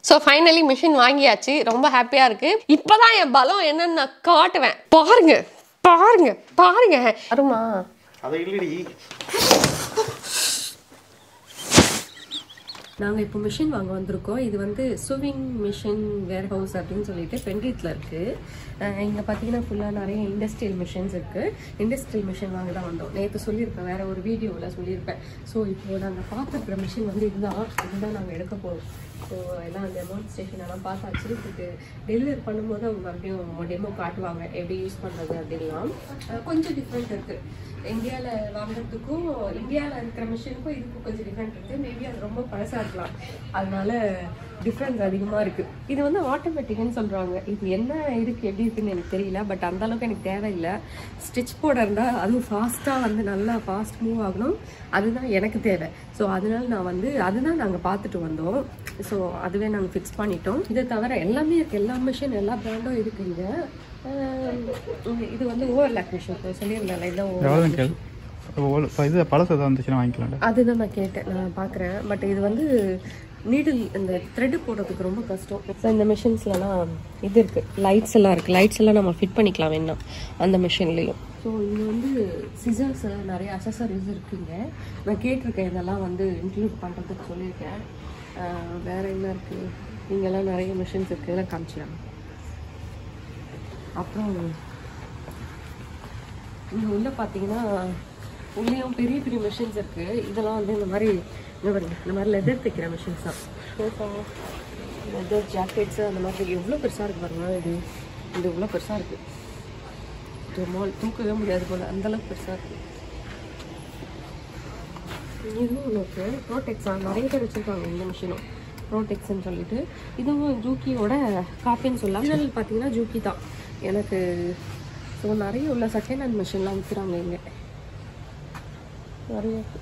So finally machine வாங்கியாச்சு ரொம்ப ஹாப்பியாக இருக்கு இப்போதான் என் பலம் என்னன்னு நான் காட்டுவேன் பாருங்க பாருங்க பாருங்க அருமா அதை இல்லடி நாங்கள் இப்போ மிஷின் வாங்க வந்திருக்கோம் இது வந்து சுவிங் மிஷின் வேர் ஹவுஸ் அப்படின்னு சொல்லிட்டு பென்ட்ரீத்தில் இருக்குது இங்கே பார்த்தீங்கன்னா ஃபுல்லாக நிறைய இண்டஸ்ட்ரியல் மிஷின்ஸ் இருக்குது இண்டஸ்ட்ரியல் மிஷின் வாங்க தான் வந்தோம் நேற்று சொல்லியிருப்பேன் வேற ஒரு வீடியோவில் சொல்லியிருப்பேன் ஸோ இப்போ நாங்கள் பார்த்துருக்குற மிஷின் வந்து இதுதான் இதுதான் நாங்கள் எடுக்க போகிறோம் ஸோ எல்லாம் அந்த டெமான்ஸ்ட்ரேஷன் எல்லாம் பார்த்தாச்சு இதுக்கு டெலிவரி பண்ணும்போது அவங்க மறுபடியும் டெமோ காட்டுவாங்க எப்படி யூஸ் பண்ணுறது அப்படின்லாம் அஹ் கொஞ்சம் டிஃப்ரெண்ட் இருக்குது இந்தியாவில் வாங்குறதுக்கும் இந்தியாவில் இருக்கிற மிஷினுக்கும் இதுக்கும் கொஞ்சம் டிஃப்ரெண்ட் இருக்குது மேபி அது ரொம்ப பழசாக இருக்கலாம் அதனால டிஃப்ரென்ஸ் அதிகமாக இருக்குது இது வந்து ஆட்டோமேட்டிக்னு சொல்கிறாங்க இது என்ன இதுக்கு எப்படி இருக்குன்னு எனக்கு தெரியல பட் அந்த அளவுக்கு எனக்கு தேவையில்லை ஸ்டிச் போட இருந்தால் அதுவும் ஃபாஸ்ட்டாக வந்து நல்லா ஃபாஸ்ட் மூவ் ஆகணும் அதுதான் எனக்கு தேவை ஸோ அதனால நான் வந்து அதுதான் நாங்கள் பார்த்துட்டு வந்தோம் ஸோ அதுவே நாங்கள் ஃபிக்ஸ் பண்ணிட்டோம் இதை தவிர எல்லாமே இருக்குது எல்லா மிஷின் எல்லா ப்ராண்டும் இருக்குங்க ஆஹ் இது வந்து ஓவர்லாக் மிஷின் சொல்லியிருந்தேன்ல இதுதான் over- எவ்வளோ கேள் இப்போ இது பழசு எதாவது வந்துச்சுன்னா வாங்கிக்கலாம்டா அதுதான் நான் கேட்டேன் நான் பார்க்குறேன் பட் இது வந்து நீடில் இந்த த்ரெட்டு போடுறதுக்கு ரொம்ப கஷ்டம் ஸோ இந்த மிஷின்ஸ்லலாம் இது இருக்குது லைட்ஸ் எல்லாம் இருக்குது லைட்ஸ் எல்லாம் நம்ம ஃபிட் பண்ணிக்கலாம் வேணா அந்த மிஷின்லேயும் ஸோ இங்கே வந்து சிசர்ஸ் நிறைய அசசரிஸ் இருக்குங்க நான் கேட்டிருக்கேன் இதெல்லாம் வந்து இன்க்ளூட் பண்ணுறதுக்கு சொல்லியிருக்கேன் ஆஹ் வேற என்ன இருக்குது இங்கெல்லாம் நிறைய மிஷின்ஸ் இருக்குது இதெல்லாம் காமிச்சிடாங்க அப்புறம் இங்கே உள்ள பார்த்தீங்கன்னா உள்ளேயும் பெரிய பெரிய மிஷின்ஸ் இருக்கு இதெல்லாம் வந்து இந்த மாதிரி இந்த பாருங்க இந்த மாதிரி லெதர் தைக்கிற மிஷின்ஸ் தான் சோஃபா லெதர் ஜாக்கெட்ஸு அந்த மாதிரி எவ்வளோ பெருசாக இருக்கு பாருங்க இது இது இவ்வளோ பெருசாக இருக்கு ஜமால் தூக்கவே முடியாது போல அந்த அளவுக்கு பெருசாக இருக்கு இதுவும் ஒன்று இருக்கு ப்ரோடெக்ஸா நிறைய பேர் வச்சுருக்காங்க இந்த மிஷினும் ப்ரோடெக்ஸ்ன்னு சொல்லிட்டு இதுவும் ஜூக்கியோட காப்பின்னு சொல்லலாம் ஒரிஜினல் பார்த்தீங்கன்னா ஜூக்கி தான் எனக்கு ஸோ நிறைய உள்ள செகண்ட் ஹேண்ட் மிஷின்லாம் விற்கிறாங்க இங்கே நிறைய இருக்கு.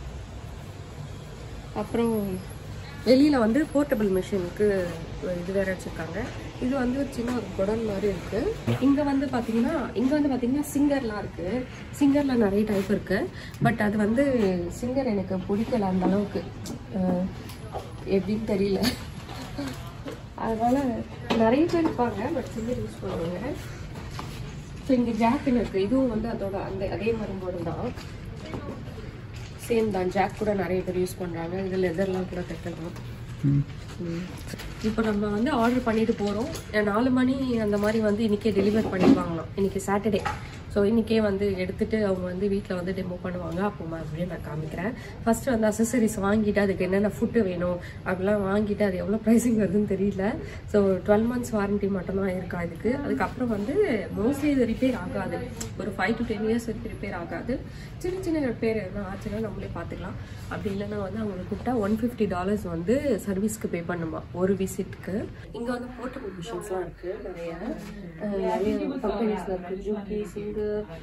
அப்புறம் வெளியில் வந்து போர்ட்டபிள் மிஷினுக்கு இது வேற வச்சுருக்காங்க இது வந்து ஒரு சின்ன ஒரு குடன் மாதிரி இருக்கு இங்கே வந்து பார்த்தீங்கன்னா இங்கே வந்து பார்த்தீங்கன்னா சிங்கர்லாம் இருக்கு சிங்கரில் நிறைய டைப் இருக்கு பட் அது வந்து சிங்கர் எனக்கு பிடிக்கல அந்த அளவுக்கு அஹ், எப்படின்னு தெரியல அதனால நிறைய பேர் இருப்பாங்க பட் சிங்கர் யூஸ் பண்ணுவாங்க ஸோ இங்கே ஜாக்குன்னு இருக்குது இதுவும் வந்து அதோட அந்த அதே மாதிரி மாடல் தான் சேம் தான் ஜாக் கூட நிறைய பேர் யூஸ் பண்ணுறாங்க இது லெதர்லாம் கூட தைக்கலாம் ம் இப்போ நம்ம வந்து ஆர்டர் பண்ணிட்டு போகிறோம் நாலு மணி அந்த மாதிரி வந்து இன்றைக்கே டெலிவர் பண்ணிடுவாங்களாம் இன்னைக்கு சாட்டர்டே ஸோ இன்றைக்கே வந்து எடுத்துட்டு அவங்க வந்து வீட்டில் வந்து டெமோ பண்ணுவாங்க அப்போ மறுபடியும் நான் காமிக்கிறேன் ஃபர்ஸ்ட் வந்து அசசரிஸ் வாங்கிட்டு அதுக்கு என்னென்ன ஃபுட்டு வேணும் அப்படிலாம் வாங்கிட்டு அது எவ்வளோ ப்ரைஸிங் வருதுன்னு தெரியல ஸோ டுவெல் மந்த்ஸ் வாரண்டி மட்டும்தான் இருக்கா இதுக்கு அதுக்கப்புறம் வந்து மோஸ்ட்லி இது ரிப்பேர் ஆகாது ஒரு ஃபைவ் டு டென் இயர்ஸ் வரைக்கும் ரிப்பேர் ஆகாது சின்ன சின்ன ரிப்பேர் எதுனா ஆச்சுன்னா நம்மளே பார்த்துக்கலாம் அப்படி இல்லைன்னா வந்து அவங்க கூப்பிட்டா ஒன் ஃபிஃப்டி டாலர்ஸ் வந்து சர்வீஸ்க்கு பே பண்ணுமா ஒரு விசிட்க்கு இங்கே வந்து போர்ட்டபிள் மிஷின்ஸ்லாம் இருக்குது நிறைய அஹ் நிறைய கம்பெனிஸில் இருக்குது ஜூக்கி சிங்கர்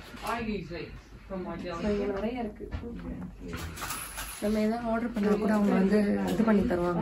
இங்கே நிறைய இருக்குது நம்ம எதாவது ஆர்டர் பண்ணால் கூட அவங்க வந்து இது பண்ணி தருவாங்க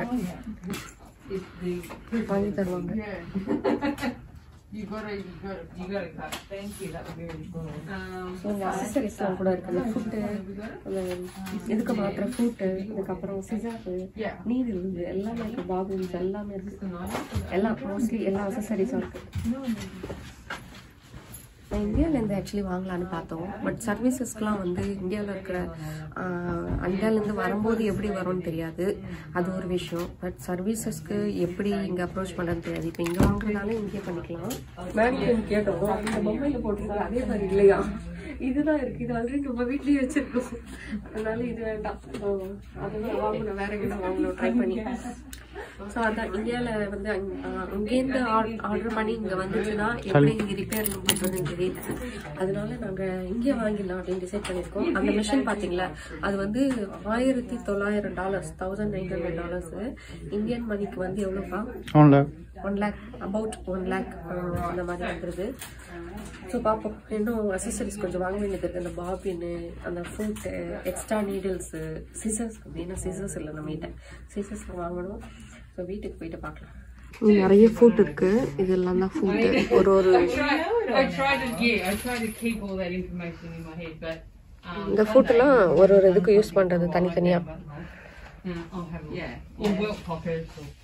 வாங்கி தருவாங்க You gotta, you gotta, you gotta cut. Thank you. That would be really cool. Um, so இந்த அசசரிஸ்லாம் கூட இருக்குது ஃபுட்டு அந்த இதுக்கு மாத்திர ஃபுட்டு இதுக்கப்புறம் சிசரு நீடில் எல்லாமே இருக்குது பாபுன்ஸ் எல்லாமே இருக்குது எல்லாம் மோஸ்ட்லி எல்லா அசசரிஸும் இருக்குது நான் இந்தியாவிலேருந்து ஆக்சுவலி வாங்கலான்னு பார்த்தோம் பட் சர்வீசஸ்க்குலாம் வந்து இந்தியாவில் இருக்கிற இந்தியாவிலேருந்து வரும்போது எப்படி வரும்னு தெரியாது அது ஒரு விஷயம் பட் சர்வீசஸ்க்கு எப்படி இங்கே அப்ரோச் பண்ணுறது தெரியாது இப்போ இங்கே வாங்குறதுனால இங்கே பண்ணிக்கலாம் மேனிக்கு கேட்டோம் இந்த மொபைலில் போட்டிருக்காங்க அதே மாதிரி இல்லையா இதுதான் இருக்கு இது ஆல்ரெடி நம்ம வீட்லயே வச்சிருக்கோம் அதனால இது வேண்டாம் So, அதுதான் வாங்கணும் வேற எங்கே வாங்கணும் ட்ரை பண்ணி ஸோ அதான் இந்தியாவில் வந்து அங்க- ஆஹ் அங்கேருந்து ஆர்டர் பண்ணி இங்கே வந்துச்சுன்னா எப்படி ரிப்பேர் பண்ணுறதுன்னு தெரியல அதனால நாங்கள் இங்கே வாங்கிடலாம் அப்படின்னு டிசைட் பண்ணியிருக்கோம் அந்த மிஷின் பார்த்தீங்களா அது வந்து ஆயிரத்தி தொள்ளாயிரம் dollars thousand nine hundred dollars Indian மணிக்கு வந்து எவ்வளோப்பா ஒன்ல one lakh about one lakh அந்த மாதிரி வந்துடுது ஸோ பார்ப்போம் இன்னும் அசசரிஸ் கொஞ்சம் வாங்க வேண்டியது இருக்குது அந்த பாபின்னு அந்த ஃபுட்டு எக்ஸ்ட்ரா நீடில்ஸு சிசர்ஸ் மெயினாக சிசர்ஸ் இல்லை நம்ம கிட்ட சிசர்ஸ் வாங்கணும் ஸோ வீட்டுக்கு போயிட்டு பார்க்கலாம் நிறைய ஃபுட் இருக்கு இதெல்லாம் தான் ஃபுட்டு ஒரு ஒரு I tried to, yeah, I tried to keep all that information in my head, but um, இந்த ஃபுட்டுலாம் ஒரு ஒரு இதுக்கு யூஸ் பண்ணுறது தனித்தனியாக uh, I'll have a yeah, or welt pockets or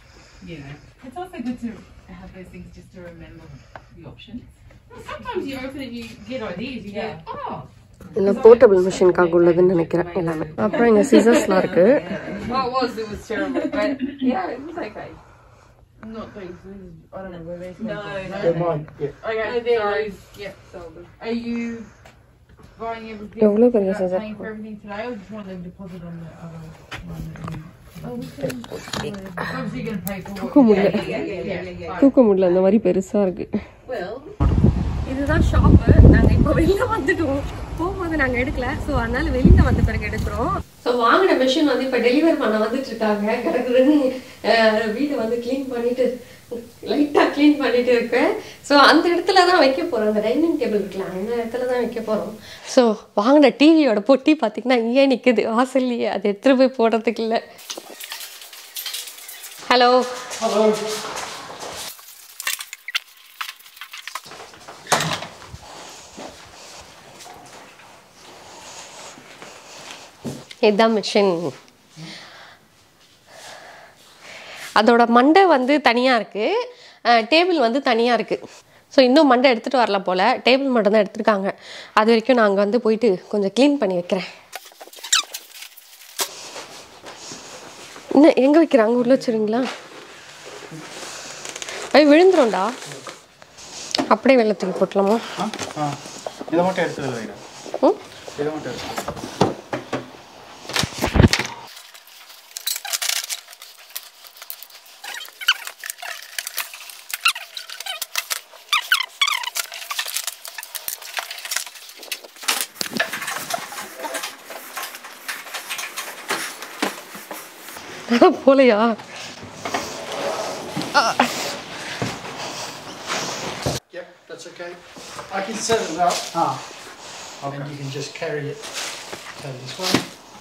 Yeah. It's also good to have those things just to remember the options. Sometimes you open it, you get ideas. You Yeah. go, oh. இல்லை portable மிஷினுக்காக உள்ளதுன்னு நினைக்கிறேன் எல்லாமே அப்புறம் இங்கே சிசர்ஸ்லாம் இருக்கு Well, it was, it was terrible, but yeah, it was okay. Not these. this is- I don't know where these No, came no. from. mine. Yeah. Okay, Oh, there sorry. is. Yeah, sold them. Are you buying everything? எவ்வளோ பெரிய without scissor. paying for everything today, or just want them deposit on the other one? That you... Oh, we can. Obviously, you're gonna pay for தூக்க what? முடியல Yeah, yeah, yeah, yeah, yeah. தூக்க முடியல அந்த மாதிரி பெருசா இருக்கு இதுதான் shop நாங்க இப்போ வெளியில வந்துட்டோம் போகும்போது நாங்க எடுக்கல ஸோ அதனால வெளியில வந்த பிறகு எடுக்கிறோம் ஸோ வாங்கின மிஷின் வந்து இப்போ டெலிவர் பண்ண வந்துட்டு இருக்காங்க கிடக்குதுன்னு வீடு வந்து க்ளீன் பண்ணிட்டு லைட்டாக க்ளீன் பண்ணிட்டு இருக்கேன் ஸோ அந்த இடத்துல தான் வைக்க போகிறோம் அந்த டைனிங் டேபிள் இருக்குல்ல அந்த இடத்துல தான் வைக்க போகிறோம் ஸோ வாங்கின டிவியோட பொட்டி பார்த்தீங்கன்னா இங்கே நிற்குது வாசல்லையே அது எடுத்துகிட்டு போய் போடுறதுக்கு இல்லை ஹலோ இதுதான் மிஷின் அதோட மண்டை வந்து தனியாக இருக்குது டேபிள் வந்து தனியாக இருக்குது ஸோ இன்னும் மண்டை எடுத்துகிட்டு வரல போல் டேபிள் மட்டும் தான் எடுத்துருக்காங்க அது வரைக்கும் நான் அங்கே வந்து போயிட்டு கொஞ்சம் க்ளீன் பண்ணி வைக்கிறேன் இன்னும் எங்கே வைக்கிறாங்க உள்ள வச்சுருங்களா ஐய் விழுந்துரும்டா அப்படியே வெள்ளத்துக்கு போட்டலாமா ஆ ஆ இதை மட்டும் எடுத்துக்கல வைடா ம் இதை மட்டும் எடுத்து போலையா Yep, that's okay. I can set it up. Ah. And you can just carry it go this way.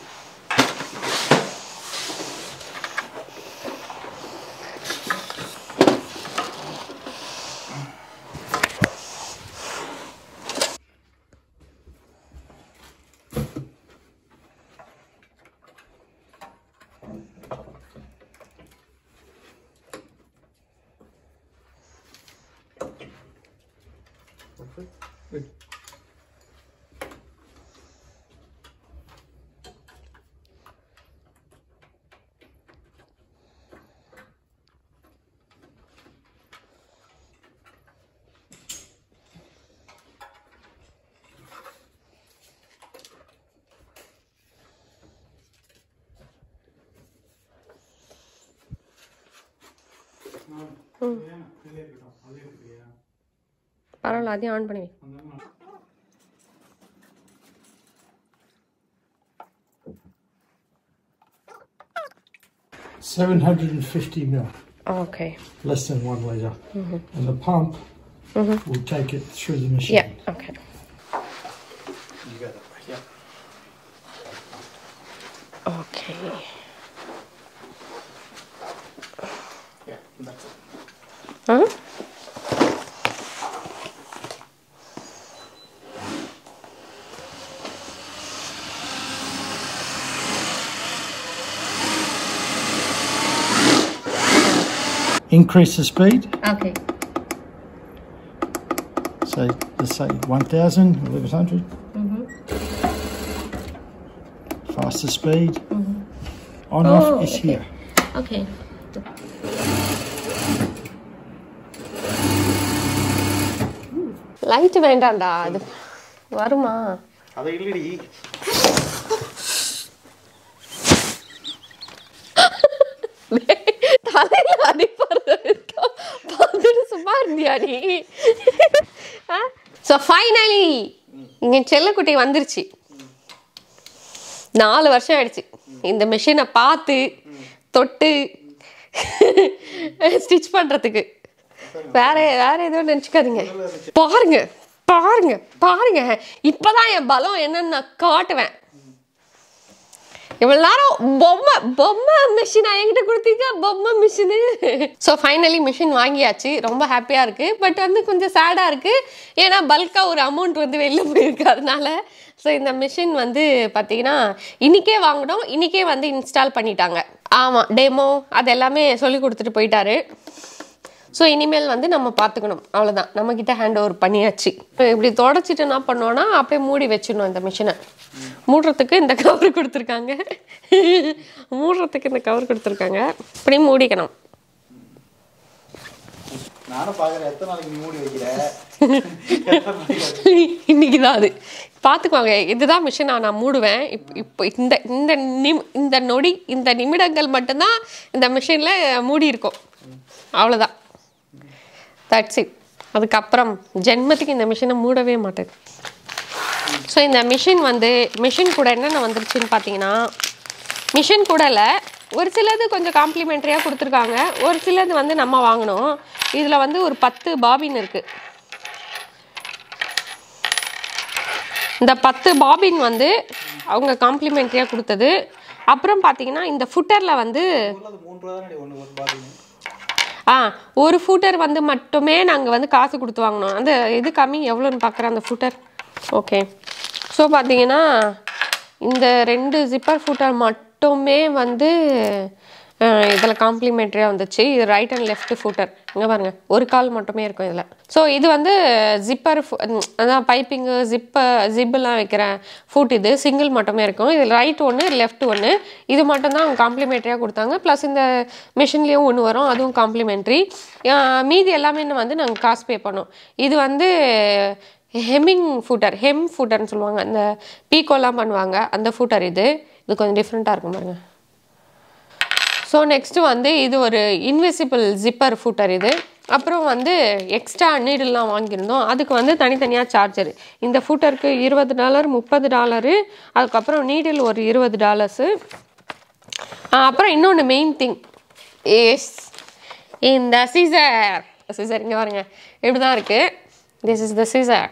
Good. பரவாயில்ல அதையும் ஆன் பண்ணி வை. Seven hundred and fifty mil, okay less than one liter, and the pump will take it through the machine. Yeah okay You go that way. Yeah. Okay Yeah. That's it. Ah Increase the speed. Okay Say let's say one thousand, eleven hundred. Faster speed. On Oh, off is okay. here. Okay light வேண்டாம்டா அது வருமா அதை இல்லடி தலையில அடிப்படுறது வரைக்கும் பார்த்துட்டு சும்மா இருந்தியா நீ ஸோ ஃபைனலி இங்கே செல்லக்குட்டி வந்துருச்சு நாலு வருஷம் ஆயிடுச்சு இந்த மிஷினை பார்த்து தொட்டு ஸ்டிச் பண்ணுறதுக்கு வேற வேற எதுவும் நினச்சிக்காதீங்க பாருங்க பாருங்க பாருங்க இப்போதான் என் பலம் என்னன்னு நான் காட்டுவேன் இவ்வளோ நேரம் பொம்மை பொம்மை மிஷின் என்கிட்ட கொடுத்தீங்க பொம்மை மிஷினு ஸோ ஃபைனலி மிஷின் வாங்கியாச்சு ரொம்ப ஹாப்பியாக இருக்குது பட் வந்து கொஞ்சம் சேடாக இருக்குது ஏன்னா பல்காக ஒரு அமௌண்ட் வந்து வெளில போயிருக்கு அதனால ஸோ இந்த மிஷின் வந்து பார்த்தீங்கன்னா இன்றைக்கே வாங்கினோம் இன்றைக்கே வந்து இன்ஸ்டால் பண்ணிட்டாங்க ஆமாம் டெமோ அது எல்லாமே சொல்லி கொடுத்துட்டு போயிட்டாரு ஸோ இனிமேல் வந்து நம்ம பார்த்துக்கணும் அவ்வளோதான் நம்மக்கிட்ட ஹேண்ட் ஓவர் பண்ணியாச்சு இப்போ இப்படி தொடச்சிட்டு என்ன பண்ணோன்னா அப்படியே மூடி வச்சிடணும் இந்த மிஷினை மூடுறதுக்கு இந்த கவர் கொடுத்துருக்காங்க மூடுறதுக்கு இந்த கவர் கொடுத்துருக்காங்க இப்படி மூடிக்கணும் நானும் பார்க்குறேன் எத்தனை நாளைக்கு நீ மூடி வைக்கிற எத்தனை நாளைக்கு இன்னைக்கு தான் அது பார்த்துக்கோங்க இதுதான் மிஷின் நான் மூடுவேன் இப் இப்போ இந்த இந்த நிம் இந்த நொடி இந்த நிமிடங்கள் மட்டும்தான் இந்த மிஷினில் மூடி இருக்கும் அவ்வளோதான் தட்ஸ் இட் அதுக்கப்புறம் ஜென்மத்துக்கு இந்த மிஷினை மூடவே மாட்டேன் ஸோ இந்த மிஷின் வந்து மிஷின் கூட என்னென்ன வந்துருச்சுன்னு பார்த்தீங்கன்னா மிஷின் கூட இல்லை ஒரு சிலது கொஞ்சம் காம்ப்ளிமெண்ட்ரியாக கொடுத்துருக்காங்க ஒரு சிலது வந்து நம்ம வாங்கினோம் இதில் வந்து ஒரு பத்து பாபின் இருக்குது இந்த பத்து பாபின் வந்து அவங்க காம்ப்ளிமெண்ட்ரியாக கொடுத்தது அப்புறம் பார்த்தீங்கன்னா இந்த ஃபுட்டரில் வந்து ஊர்ல அது மூணு ரூபா தானே ஒன்று ஒரு பாட்டில் ஆ ஒரு ஃபூட்டர் வந்து மட்டுமே நாங்கள் வந்து காசு கொடுத்து வாங்கினோம் அந்த இது கம்மி எவ்வளோன்னு பார்க்குறேன் அந்த ஃபூட்டர் ஓகே ஸோ பார்த்தீங்கன்னா இந்த ரெண்டு ஜிப்பர் ஃபூட்டர் மட்டுமே வந்து இதில் காம்ப்ளிமெண்ட்ரியாக வந்துச்சு இது ரைட் அண்ட் லெஃப்ட் ஃபூட்டர் இங்கே பாருங்கள் ஒரு கால் மட்டுமே இருக்கும் இதில் ஸோ இது வந்து ஜிப்பர் அதான் பைப்பிங்கு ஜிப்ப ஜிப்பெல்லாம் வைக்கிற ஃபூட் இது சிங்கிள் மட்டுமே இருக்கும் இது ரைட் ஒன்று லெஃப்ட் ஒன்று இது மட்டும்தான் அவங்க காம்ப்ளிமெண்ட்ரியாக கொடுத்தாங்க ப்ளஸ் இந்த மிஷின்லேயும் ஒன்று வரும் அதுவும் காம்ப்ளிமெண்ட்ரி மீதி எல்லாமே இன்னும் வந்து நாங்கள் காசு பே பண்ணோம் இது வந்து ஹெம்மிங் ஃபூட்டர் ஹெம் ஃபூட்டர்னு சொல்லுவாங்க அந்த பீக்கோலாம் பண்ணுவாங்க அந்த ஃபூட்டர் இது இது கொஞ்சம் டிஃப்ரெண்ட்டாக இருக்கும் பாருங்க ஸோ நெக்ஸ்ட்டு வந்து இது ஒரு இன்விசிபிள் ஜிப்பர் ஃபூட்டர் இது அப்புறம் வந்து எக்ஸ்ட்ரா நீடில்லாம் வாங்கியிருந்தோம் அதுக்கு வந்து தனித்தனியாக சார்ஜர் இந்த ஃபூட்டருக்கு இருபது டாலர் முப்பது டாலரு அதுக்கப்புறம் நீடில் ஒரு இருபது டாலர்ஸு அப்புறம் இன்னொன்று மெயின் திங் எஸ் இந்த சீசர் சீசர் இங்கே பாருங்க இப்படி தான் இருக்குது this is the scissor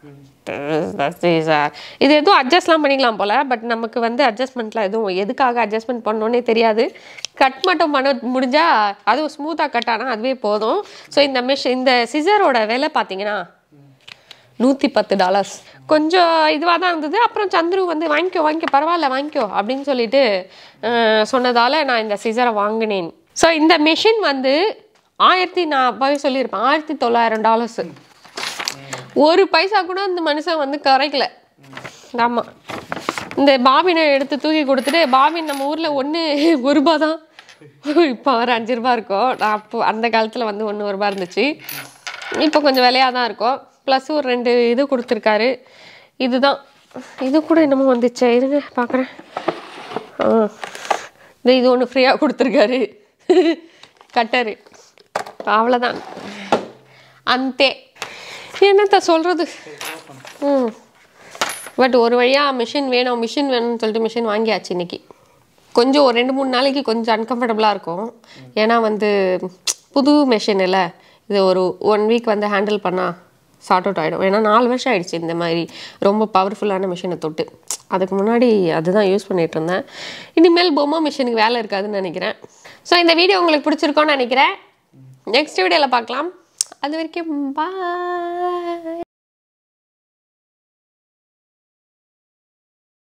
scissor இது எதுவும் அட்ஜஸ்ட்லாம் பண்ணிக்கலாம் போல் பட் நமக்கு வந்து அட்ஜஸ்ட்மெண்ட்லாம் எதுவும் எதுக்காக அட்ஜஸ்ட்மெண்ட் பண்ணோன்னே தெரியாது கட் மட்டும் பண்ண முடிஞ்சால் அதுவும் ஸ்மூத்தாக கட் ஆனால் அதுவே போதும் ஸோ இந்த மிஷ் இந்த சிசரோட விலை பார்த்தீங்கன்னா நூற்றி பத்து டாலர்ஸ் கொஞ்சம் இதுவாக தான் இருந்தது அப்புறம் சந்துரு வந்து வாங்கிக்கோ வாங்கிக்கோ பரவாயில்ல வாங்கிக்கோ அப்படின்னு சொல்லிட்டு அஹ், சொன்னதால நான் இந்த சிசரை வாங்கினேன் ஸோ இந்த மிஷின் வந்து ஆயிரத்தி நான் அப்போவே சொல்லியிருப்பேன் ஆயிரத்தி தொள்ளாயிரம் டாலர்ஸு ஒரு பைசா கூட அந்த மனுஷன் வந்து கரைக்கல ஆமாம் இந்த பாபினை எடுத்து தூக்கி கொடுத்துட்டு பாபின் நம்ம ஊரில் ஒன்று ஒரு ரூபா தான் இப்போ ஒரு அஞ்சு ரூபா இருக்கும் நான் அப்போ அந்த காலத்தில் வந்து ஒன்று ஒரு ரூபா இருந்துச்சு இப்போ கொஞ்சம் விலையாக தான் இருக்கும் ப்ளஸ் ஒரு ரெண்டு இது கொடுத்துருக்காரு இதுதான் இது கூட என்னமோ வந்துச்சே இருங்க பார்க்குறேன் ஆ இந்த இது ஒன்று ஃப்ரீயாக கொடுத்துருக்காரு கட்டரு அவ்வளோதான் அந்தே என்னத்த சொல்கிறது ம் பட் ஒரு வழியாக மிஷின் வேணும் மிஷின் வேணும்னு சொல்லிட்டு மிஷின் வாங்கியாச்சு இன்னைக்கு கொஞ்சம் ஒரு ரெண்டு மூணு நாளைக்கு கொஞ்சம் அன்கம்ஃபர்டபுளாக இருக்கும் ஏன்னா வந்து புது மிஷின் இல்லை இது ஒரு ஒன் வீக் வந்து ஹேண்டில் பண்ணால் சார்ட் அவுட் ஆகிடும் ஏன்னா நாலு வருஷம் ஆயிடுச்சு இந்த மாதிரி ரொம்ப பவர்ஃபுல்லான மிஷினை தொட்டு அதுக்கு முன்னாடி அதுதான் யூஸ் பண்ணிட்டு இருந்தேன் இனிமேல் பொம்மை மிஷினுக்கு வேலை இருக்காதுன்னு நினைக்கிறேன் ஸோ இந்த வீடியோ உங்களுக்கு பிடிச்சிருக்கோன்னு நினைக்கிறேன் நெக்ஸ்ட் வீடியோவில் பார்க்கலாம் அது வரைக்கும் பாய்